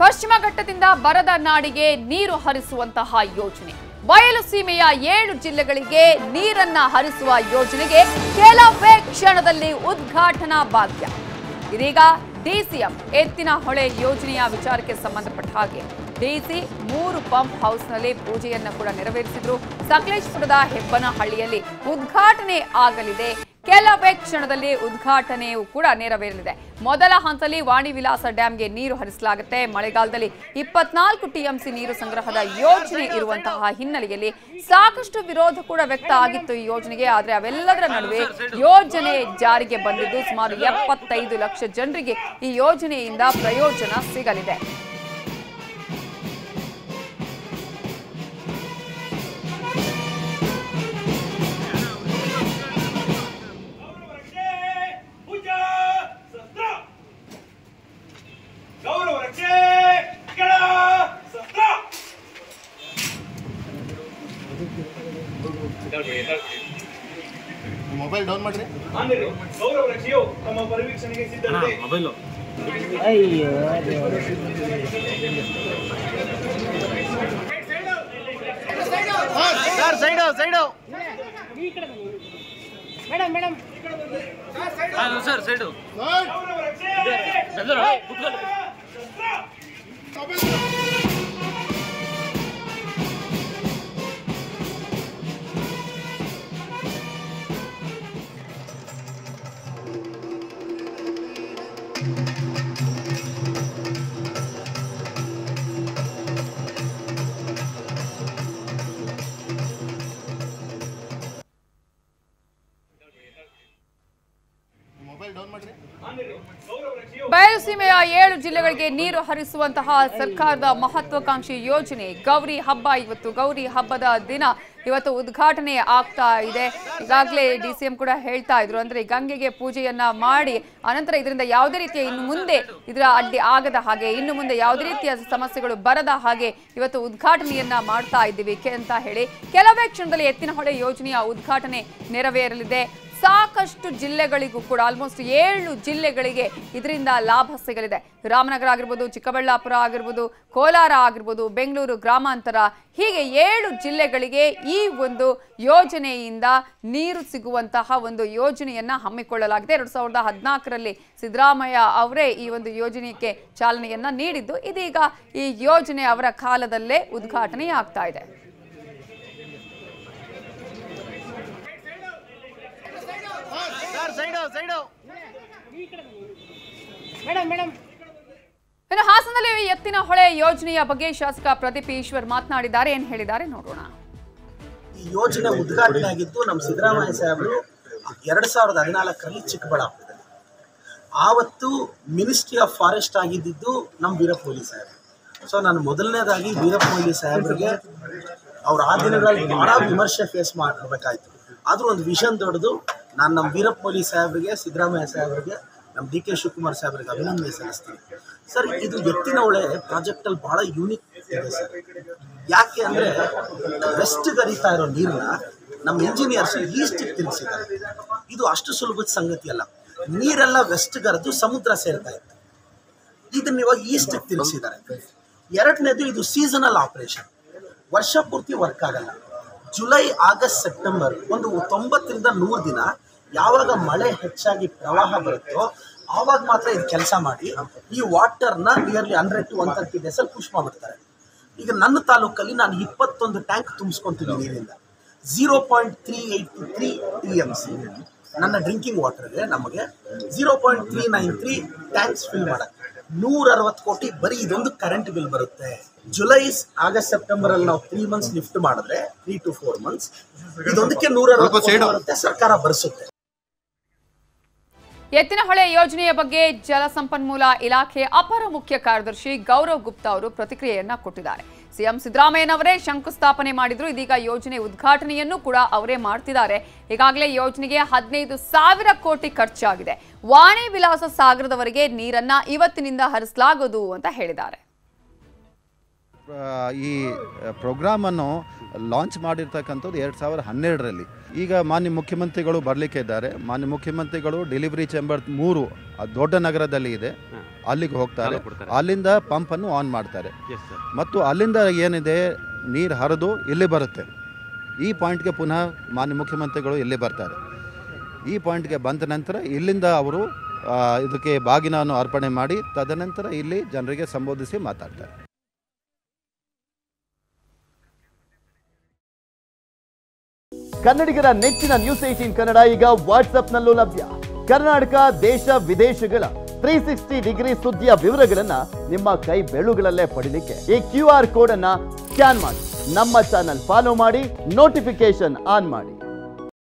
ಪಶ್ಚಿಮ ಘಟ್ಟದಿಂದ ಬರದ ನಾಡಿಗೆ ನೀರು ಹರಿಸುವಂತಹ ಯೋಜನೆ ಬಯಲು ಸೀಮೆಯ ಏಳು ಜಿಲ್ಲೆಗಳಿಗೆ ನೀರನ್ನ ಹರಿಸುವ ಯೋಜನೆಗೆ ಕೆಲವೇ ಕ್ಷಣದಲ್ಲಿ ಉದ್ಘಾಟನಾ ಭಾಗ್ಯ ಇದೀಗ ಡಿಸಿಎಂ ಎತ್ತಿನ ಹೊಳೆ ಯೋಜನೆಯ ವಿಚಾರಕ್ಕೆ ಸಂಬಂಧಪಟ್ಟ ಹಾಗೆ ಡಿಸಿ ಮೂರು ಪಂಪ್ ಹೌಸ್ನಲ್ಲಿ ಪೂಜೆಯನ್ನ ಕೂಡ ನೆರವೇರಿಸಿದ್ರು ಸಕಲೇಶ್ಪುರದ ಹೆಬ್ಬನಹಳ್ಳಿಯಲ್ಲಿ ಉದ್ಘಾಟನೆ ಆಗಲಿದೆ ಕೆಲವೇ ಕ್ಷಣದಲ್ಲಿ ಉದ್ಘಾಟನೆಯೂ ಕೂಡ ನೆರವೇರಲಿದೆ ಮೊದಲ ಹಂತದಲ್ಲಿ ವಾಣಿ ವಿಲಾಸ ಡ್ಯಾಂಗೆ ನೀರು ಹರಿಸಲಾಗುತ್ತೆ ಮಳೆಗಾಲದಲ್ಲಿ ಇಪ್ಪತ್ನಾಲ್ಕು ಟಿಎಂಸಿ ನೀರು ಸಂಗ್ರಹದ ಯೋಜನೆ ಇರುವಂತಹ ಹಿನ್ನೆಲೆಯಲ್ಲಿ ಸಾಕಷ್ಟು ವಿರೋಧ ಕೂಡ ವ್ಯಕ್ತ ಆಗಿತ್ತು ಈ ಯೋಜನೆಗೆ ಆದ್ರೆ ಅವೆಲ್ಲದರ ನಡುವೆ ಯೋಜನೆ ಜಾರಿಗೆ ಬಂದಿದ್ದು ಸುಮಾರು ಎಪ್ಪತ್ತೈದು ಲಕ್ಷ ಜನರಿಗೆ ಈ ಯೋಜನೆಯಿಂದ ಪ್ರಯೋಜನ ಸಿಗಲಿದೆ ರಕ್ಷೆ ಪೂಜಾ ಶಸ್ತ್ರ ಗೌರವ ರಕ್ಷೆ ಕೆಳ ಶಸ್ತ್ರ ಮೊಬೈಲ್ ಡೌನ್ ಮಾಡ್ರಿ ಮಾನ್ಯರು ಗೌರವ ರಕ್ಷೆಯು ತಮ್ಮ ಪರಿವೀಕ್ಷಣೆಗೆ ಸಿದ್ಧತೆ sir side side madam madam sir side ಗೌರವ ರಕ್ಷೆ ಶಸ್ತ್ರ ಮೊಬೈಲ್ ಡೌನ್ ಮಾಡ್ರಿ ಮಾನ್ಯರು ಗೌರವ ರಕ್ಷೆಯು ಬಯಲುಸೀಮೆಯ ಏಳು ಜಿಲ್ಲೆಗಳಿಗೆ ನೀರು ಹರಿಸುವಂತಹ ಸರ್ಕಾರದ ಮಹತ್ವಾಕಾಂಕ್ಷಿ ಯೋಜನೆ ಗೌರಿ ಹಬ್ಬ ಇವತ್ತು ಗೌರಿ ಹಬ್ಬದ ದಿನ ಇವತ್ತು ಉದ್ಘಾಟನೆ ಆಗ್ತಾ ಇದೆ ಈಗಾಗಲೇ ಡಿ ಸಿ ಎಂ ಕೂಡ ಹೇಳ್ತಾ ಇದ್ರು ಅಂದ್ರೆ ಗಂಗೆಗೆ ಪೂಜೆಯನ್ನ ಮಾಡಿ ಅನಂತರ ಇದರಿಂದ ಯಾವುದೇ ರೀತಿಯ ಇನ್ನು ಮುಂದೆ ಇದರ ಅಡ್ಡಿ ಆಗದ ಹಾಗೆ ಇನ್ನು ಮುಂದೆ ಯಾವುದೇ ರೀತಿಯ ಸಮಸ್ಯೆಗಳು ಬರದ ಹಾಗೆ ಇವತ್ತು ಉದ್ಘಾಟನೆಯನ್ನ ಮಾಡ್ತಾ ಇದ್ದೀವಿ ಕೆ- ಅಂತ ಹೇಳಿ ಕೆಲವೇ ಕ್ಷಣದಲ್ಲಿ ಎತ್ತಿನಹೊಳೆ ಯೋಜನೆಯ ಉದ್ಘಾಟನೆ ನೆರವೇರಲಿದೆ ಸಾಕಷ್ಟು ಜಿಲ್ಲೆಗಳಿಗೂ ಕೂಡ ಆಲ್ಮೋಸ್ಟ್ ಏಳು ಜಿಲ್ಲೆಗಳಿಗೆ ಇದರಿಂದ ಲಾಭ ಸಿಗಲಿದೆ ರಾಮನಗರ ಆಗಿರ್ಬೋದು ಚಿಕ್ಕಬಳ್ಳಾಪುರ ಆಗಿರ್ಬೋದು ಕೋಲಾರ ಆಗಿರ್ಬೋದು ಬೆಂಗಳೂರು ಗ್ರಾಮಾಂತರ ಹೀಗೆ ಏಳು ಜಿಲ್ಲೆಗಳಿಗೆ ಈ ಒಂದು ಯೋಜನೆಯಿಂದ ನೀರು ಸಿಗುವಂತಹ ಒಂದು ಯೋಜನೆಯನ್ನ ಹಮ್ಮಿಕೊಳ್ಳಲಾಗಿದೆ ಎರಡು ಸಾವಿರದ ಹದಿನಾಲ್ಕರಲ್ಲಿ ಸಿದ್ದರಾಮಯ್ಯ ಅವರೇ ಈ ಒಂದು ಯೋಜನೆಗೆ ಚಾಲನೆಯನ್ನ ನೀಡಿದ್ದು ಇದೀಗ ಈ ಯೋಜನೆ ಅವರ ಕಾಲದಲ್ಲೇ ಉದ್ಘಾಟನೆ ಆಗ್ತಾ ಇದೆ sir side side madam madam ಇನ್ನು ಹಾಸನದಲ್ಲಿ ಎತ್ತಿನ ಹೊಳೆ ಯೋಜನೆಯ ಬಗ್ಗೆ ಶಾಸಕ ಪ್ರದೀಪ್ ಈಶ್ವರ್ ಮಾತನಾಡಿದ್ದಾರೆ ಏನ್ ಹೇಳಿದ್ದಾರೆ ನೋಡೋಣ ಈ ಯೋಜನೆ ಉದ್ಘಾಟನೆ ಆಗಿದ್ದು ನಮ್ಮ ಸಿದ್ದರಾಮಯ್ಯ ಸಾಹೇಬರು ಎರಡು ಸಾವಿರದ ಹದಿನಾಲ್ಕರಲ್ಲಿ ಚಿಕ್ಕಬಳ್ಳಾಪುರದಲ್ಲಿ ಆವತ್ತು ಮಿನಿಸ್ಟ್ರಿ ಆಫ್ ಫಾರೆಸ್ಟ್ ಆಗಿದ್ದಿದ್ದು ನಮ್ಮ ವೀರಪ್ಪ ಮೊಯ್ಲಿ ಸಾಹೇಬರು ಸೊ ನಾನು ಮೊದಲನೇದಾಗಿ ವೀರಪ್ಪ ಮೊಯ್ಲಿ ಸಾಹೇಬರಿಗೆ ಅವ್ರ ಆ ದಿನಗಳಲ್ಲಿ ಭಾಳ ವಿಮರ್ಶೆ ಫೇಸ್ ಮಾಡಬೇಕಾಯ್ತು ಆದರೂ ಒಂದು ವಿಷನ್ ದೊಡ್ಡದು ನಾನು ನಮ್ಮ ವೀರಪ್ಪ ಮೊಯ್ಲಿ ಸಾಹೇಬರಿಗೆ ಸಿದ್ದರಾಮಯ್ಯ ಸಾಹೇಬರಿಗೆ ನಮ್ಮ ಡಿ ಕೆ ಶಿವಕುಮಾರ್ ಸಾಹೇಬರಿಗೆ ಅಭಿನಂದನೆ ಸಲ್ಲಿಸ್ತೀನಿ ಸರ್ ಇದು ಎತ್ತಿನ ಹೊಳೆ ಪ್ರಾಜೆಕ್ಟಲ್ಲಿ ಭಾಳ ಯೂನಿಕ್ ಇದೆ ಸರ್ ಯಾಕೆ ಅಂದರೆ ವೆಸ್ಟ್ಗೆ ಹರಿತಾ ಇರೋ ನೀರನ್ನ ನಮ್ಮ ಇಂಜಿನಿಯರ್ಸ್ ಈಸ್ಟಿಗೆ ತಿರುಗಿಸಿದ್ದಾರೆ ಇದು ಅಷ್ಟು ಸುಲಭದ ಸಂಗತಿ ಅಲ್ಲ ನೀರೆಲ್ಲ ವೆಸ್ಟ್ಗೆ ಹರಿದು ಸಮುದ್ರ ಸೇರ್ತಾ ಇತ್ತು ಇದನ್ನ ಇವಾಗ ಈಸ್ಟಿಗೆ ತಿರುಗಿಸಿದ್ದಾರೆ ಎರಡನೇದು ಇದು ಸೀಸನಲ್ ಆಪರೇಷನ್ ವರ್ಷ ಪೂರ್ತಿ ವರ್ಕ್ ಆಗಲ್ಲ ಜುಲೈ ಆಗಸ್ಟ್ ಸೆಪ್ಟೆಂಬರ್ ಒಂದು ತೊಂಬತ್ತರಿಂದ ನೂರು ದಿನ ಯಾವಾಗ ಮಳೆ ಹೆಚ್ಚಾಗಿ ಪ್ರವಾಹ ಬರುತ್ತೋ ಆವಾಗ ಮಾತ್ರ ಇದು ಕೆಲಸ ಮಾಡಿ ಈ ವಾಟರ್ನ nearly hundred to one thirty ಡೇಸಲ್ಲಿ ಪುಷ್ ಮಾಡಿಬಿಡ್ತಾರೆ ಈಗ ನನ್ನ ತಾಲೂಕಲ್ಲಿ ನಾನು ಇಪ್ಪತ್ತೊಂದು ಟ್ಯಾಂಕ್ ತುಂಬಿಸ್ಕೊಂತೀನಿ ನೀರಿಂದ zero point three eight three T M C ನನ್ನ ಡ್ರಿಂಕಿಂಗ್ ವಾಟರ್ಗೆ ನಮಗೆ zero point three nine three tanks fill ಮಾಡಕ್ಕೆ ನೂರ ಅರವತ್ತು ಕೋಟಿ ಬರೀ ಇದೊಂದು ಕರೆಂಟ್ ಬಿಲ್ ಬರುತ್ತೆ ಜುಲೈ ಆಗಸ್ಟ್ ಸೆಪ್ಟೆಂಬರ್ ಅಲ್ಲಿ ನಾವು ತ್ರೀ ಮಂತ್ಸ್ ಲಿಫ್ಟ್ ಮಾಡಿದ್ರೆ ತ್ರೀ ಟು ಫೋರ್ ಮಂತ್ಸ್ ಇದೊಂದಕ್ಕೆ ನೂರ ಅರವತ್ತು ಕೋಟಿ ಬರುತ್ತೆ ಸರ್ಕಾರ ಭರಿಸುತ್ತೆ ಎತ್ತಿನಹೊಳೆ ಯೋಜನೆಯ ಬಗ್ಗೆ ಜಲಸಂಪನ್ಮೂಲ ಇಲಾಖೆ ಅಪರ ಮುಖ್ಯ ಕಾರ್ಯದರ್ಶಿ ಗೌರವ್ ಗುಪ್ತಾ ಅವರು ಪ್ರತಿಕ್ರಿಯೆಯನ್ನ ಕೊಟ್ಟಿದ್ದಾರೆ ಸಿಎಂ ಸಿದ್ದರಾಮಯ್ಯನವರೇ ಶಂಕುಸ್ಥಾಪನೆ ಮಾಡಿದ್ರು ಇದೀಗ ಯೋಜನೆ ಉದ್ಘಾಟನೆಯನ್ನು ಕೂಡ ಅವರೇ ಮಾಡ್ತಿದ್ದಾರೆ ಈಗಾಗಲೇ ಯೋಜನೆಗೆ ಹದಿನೈದು ಸಾವಿರ ಕೋಟಿ ಖರ್ಚಾಗಿದೆ ವಾಣಿ ವಿಲಾಸ ಸಾಗರದವರೆಗೆ ನೀರನ್ನ ಇವತ್ತಿನಿಂದ ಹರಿಸಲಾಗುವುದು ಅಂತ ಹೇಳಿದ್ದಾರೆ ಆ, ಈ ಪ್ರೋಗ್ರಾಮನ್ನು ಲಾಂಚ್ ಮಾಡಿರ್ತಕ್ಕಂಥದ್ದು ಎರಡು ಸಾವಿರದ ಹನ್ನೆರಡರಲ್ಲಿ ಈಗ ಮಾನ್ಯ ಮುಖ್ಯಮಂತ್ರಿಗಳು ಬರಲಿಕ್ಕೆ ಇದ್ದಾರೆ ಮಾನ್ಯ ಮುಖ್ಯಮಂತ್ರಿಗಳು ಡೆಲಿವರಿ ಚೇಂಬರ್ ಮೂರು ಆ ದೊಡ್ಡ ನಗರದಲ್ಲಿ ಇದೆ ಅಲ್ಲಿಗೆ ಹೋಗ್ತಾರೆ ಅಲ್ಲಿಂದ ಪಂಪನ್ನು ಆನ್ ಮಾಡ್ತಾರೆ ಮತ್ತು ಅಲ್ಲಿಂದ ಏನಿದೆ ನೀರು ಹರಿದು ಇಲ್ಲಿ ಬರುತ್ತೆ ಈ ಪಾಯಿಂಟ್ಗೆ ಪುನಃ ಮಾನ್ಯ ಮುಖ್ಯಮಂತ್ರಿಗಳು ಇಲ್ಲಿ ಬರ್ತಾರೆ ಈ ಪಾಯಿಂಟ್ಗೆ ಬಂದ ನಂತರ ಇಲ್ಲಿಂದ ಅವರು ಆ, ಇದಕ್ಕೆ ಬಾಗಿನವನ್ನು ಅರ್ಪಣೆ ಮಾಡಿ ತದನಂತರ ಇಲ್ಲಿ ಜನರಿಗೆ ಸಂಬೋಧಿಸಿ ಮಾತಾಡ್ತಾರೆ ಕನ್ನಡಿಗರ ನೆಚ್ಚಿನ ನ್ಯೂಸ್ ಏಟೀನ್ ಕನ್ನಡ ಈಗ ವಾಟ್ಸ್ಆಪ್ನಲ್ಲೂ ಲಭ್ಯ ಕರ್ನಾಟಕ ದೇಶ ವಿದೇಶಗಳ ತ್ರೀ ಸಿಕ್ಸ್ಟಿ ಡಿಗ್ರಿ ಸುದ್ದಿಯ ವಿವರಗಳನ್ನ ನಿಮ್ಮ ಕೈ ಬೆಳುಗಳಲ್ಲೇ ಪಡಿಲಿಕ್ಕೆ ಈ ಕ್ಯೂ ಆರ್ ಕೋಡ್ ಅನ್ನ ಸ್ಕ್ಯಾನ್ ಮಾಡಿ ನಮ್ಮ ಚಾನಲ್ ಫಾಲೋ ಮಾಡಿ ನೋಟಿಫಿಕೇಶನ್ ಆನ್ ಮಾಡಿ